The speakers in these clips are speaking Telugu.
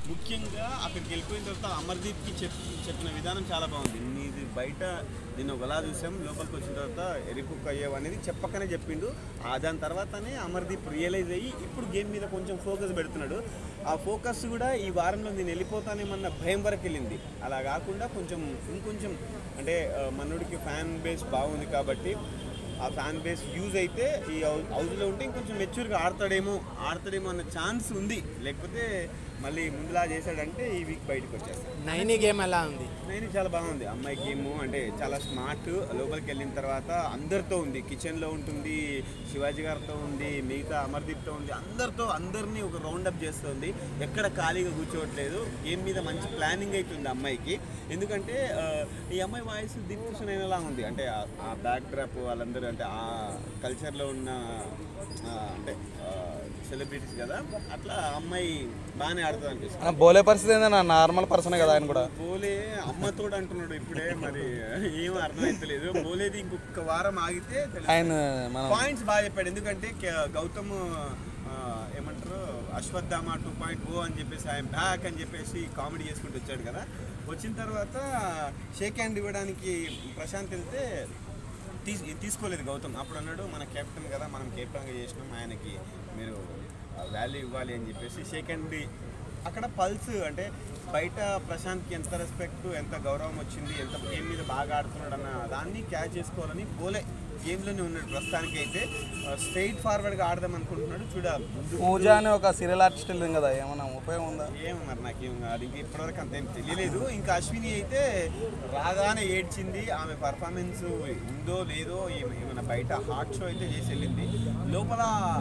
ముఖ్యంగా అక్కడికి వెళ్ళిపోయిన తర్వాత అమర్దీప్కి చెప్ చెప్పిన విధానం చాలా బాగుంది నీది బయట నేను ఒకలా చూసాం లోపలికి వచ్చిన తర్వాత ఎరికుక్ అయ్యావు అనేది చెప్పకనే చెప్పిండు ఆ దాని తర్వాతనే అమర్దీప్ రియలైజ్ అయ్యి ఇప్పుడు గేమ్ మీద కొంచెం ఫోకస్ పెడుతున్నాడు ఆ ఫోకస్ కూడా ఈ వారంలో నేను వెళ్ళిపోతానేమన్న భయం వరకు వెళ్ళింది అలా కాకుండా కొంచెం ఇంకొంచెం అంటే ఆ, మనోడికి ఫ్యాన్ బేస్ బాగుంది కాబట్టి ఆ ఫ్యాన్ బేస్ యూజ్ అయితే ఈ హౌ- హౌస్లో ఉంటే ఇంకొంచెం మెచ్యూర్గా ఆడతాడేమో ఆడతాడేమో అన్న ఛాన్స్ ఉంది లేకపోతే మళ్ళీ ముందులా చేశాడంటే ఈ వీక్ బయటకు వచ్చేస్తాడు నైనీ గేమ్ ఎలా ఉంది నేను చాలా బాగుంది అమ్మాయి గేమ్ అంటే చాలా స్మార్ట్ లోపలికి వెళ్ళిన తర్వాత అందరితో ఉంది కిచెన్లో ఉంటుంది శివాజీ గారితో ఉంది మిగతా అమర్దీప్తో ఉంది అందరితో అందరినీ ఒక రౌండ్ అప్ చేస్తుంది ఎక్కడ ఖాళీగా కూర్చోవట్లేదు గేమ్ మీద మంచి ప్లానింగ్ అవుతుంది అమ్మాయికి ఎందుకంటే ఆ, ఈ అమ్మాయి వాయిస్ దీప్కృష్ణ అయినలా ఉంది అంటే ఆ- ఆ బ్యాక్ డ్రాప్ వాళ్ళందరూ అంటే ఆ కల్చర్లో ఉన్న ఆ, అంటే సెలబ్రిటీస్ కదా అట్లా ఆ అమ్మాయి బాగానే ఆడుతుంది అనిపిస్తుంది అన్న, బోలే పరిస్థితి ఏందన్న నార్మల్ పర్సన్ కదా ఆయన కూడా బోలే అమ్మతోడు అంటున్నాడు ఇప్పుడే మరి ఏం అర్థమైతలేదు బోలేది ఇంకొక వారం ఆగితే ఆయన మనం పాయింట్స్ బాగా చెప్పాడు ఎందుకంటే కే- గౌతమ్ ఆ, ఏమంటారు అశ్వత్థామ టూ పాయింట్ ఓ అని చెప్పేసి ఆయన బ్యాక్ అని చెప్పేసి కామెడీ చేసుకుంటూ వచ్చాడు కదా వచ్చిన తర్వాత షేక్ హ్యాండ్ ఇవ్వడానికి ప్రశాంత్ వెళ్తే తీస్ తీసుకోలేదు గౌతమ్ అప్పుడు అన్నాడు మన కెప్టెన్ కదా మనం కెప్టెన్గా చేసినాం ఆయనకి మీరు వాల్యూ ఇవ్వాలి అని చెప్పేసి షేక్ హ్యాండ్ అక్కడ పల్స్ అంటే బయట ప్రశాంత్కి ఎంత రెస్పెక్ట్ ఎంత గౌరవం వచ్చింది ఎంత గేమ్ మీద బాగా ఆడుతున్నాడు అన్న దాన్ని క్యాచ్ చేసుకోవాలని బోలే గేమ్లోనే ఉన్నాడు ప్రస్తుతానికి అయితే స్ట్రైట్ ఫార్వర్డ్గా ఆడదాం అనుకుంటున్నాడు చూడాలి ముందు పూజ అని ఒక సీరియల్ ఆర్టిస్ట్ ఉంది కదా ఏమన్నా ఉపయోగం ఉందా ఏమో మరి నాకేం అది ఇంకా ఇప్పటివరకు అంత ఏం తెలియలేదు ఇంకా అశ్విని అయితే రాగానే ఏడ్చింది ఆమె పర్ఫార్మెన్స్ ఉందో లేదో ఏమ- ఏమైనా బయట హాట్ షో అయితే చేసి వెళ్ళింది లోపల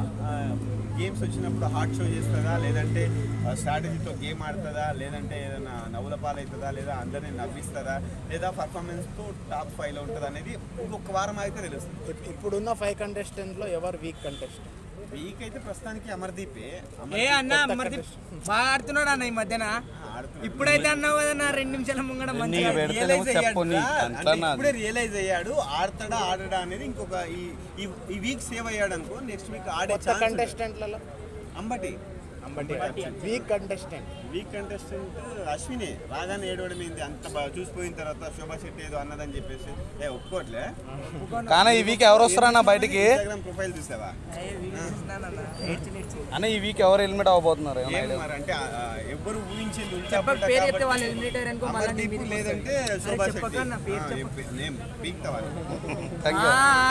గేమ్స్ వచ్చినప్పుడు హాట్ షో చేస్తుందా లేదంటే స్ట్రాటజీతో గేమ్ ఆడుతుందా లేదంటే ఏదైనా నవ్వుల పాలవుతుందా లేదా అందరినీ నవ్విస్తుందా లేదా పర్ఫార్మెన్స్తో టాప్ ఫైవ్లో ఉంటుందా అనేది ఇంకొక వారం అయితే తెలుస్తుంది ఇప్- ఇప్పుడున్న ఫైవ్ కంటెస్టెంట్లో ఎవరు వీక్ కంటెస్టెంట్ వీక్ అయితే ప్రస్తుతానికి అమర్దీపే ఏ అమర్దీప్ అన్న మరి బాగా ఆడుతున్నాడు అన్న ఈ మధ్యన ఆడుతున్నాడు. ఇప్పుడైతే అన్నావు కదా నా రెండు నిమిషాల ముంగడ నీకు మంచిగా పెడితేనేమో రియలైజ్ చెప్పు అయ్యాడు నీ రా. అట్లా అంటే నాది. ఇప్పుడే రియలైజ్ అయ్యాడు ఆడతాడా ఆడడా అనేది ఇంకొక ఈ ఈ- ఈ వీక్ సేవ్ అయ్యాడు అనుకో నెక్స్ట్ వీక్ ఆడే కొత్త ఛాన్స్ ఉంది. కంటెస్టెంట్లలో Ambati Ambati weak contestant weak contestant Ashwini రాగానే ఏడవడం ఏంది అంత బాగా చూసిపోయిన తర్వాత శోభా శెట్టి ఏదో అన్నదని చెప్పేసి ఏ ఒప్పుకోవట్లే కానీ ఈ వీక్ ఎవరు వస్తారన్న బయటికి ఇన్స్టాగ్రామ్ ప్రొఫైల్ చూసావా ఏ, వీడియో చూసినానన్న. ఏడ్చి నేడ్చి. అన్న ఈ వీక్ ఎవరు ఎలిమినేట్ అవ్వబోతున్నారు ఏమన్నా ఏం idea? మరి అంటే ఆ, ఆ, ఎవ్వరు ఊహించేది ఉల్టా చెప్ప పుల్టా పేరు చెప్తే కాబట్టి వాళ్ళు ఎలిమినేటర్ అనుకో మళ్ళీ నీ అమర్దీప్ మీదకి లేదంటే వస్తారు. శోభా అరే చెప్పకన్నా, శెట్టి పేరు ఆ, చెప్పు. చెప్పు. నేను పీక్తావా Thank you. ఆ,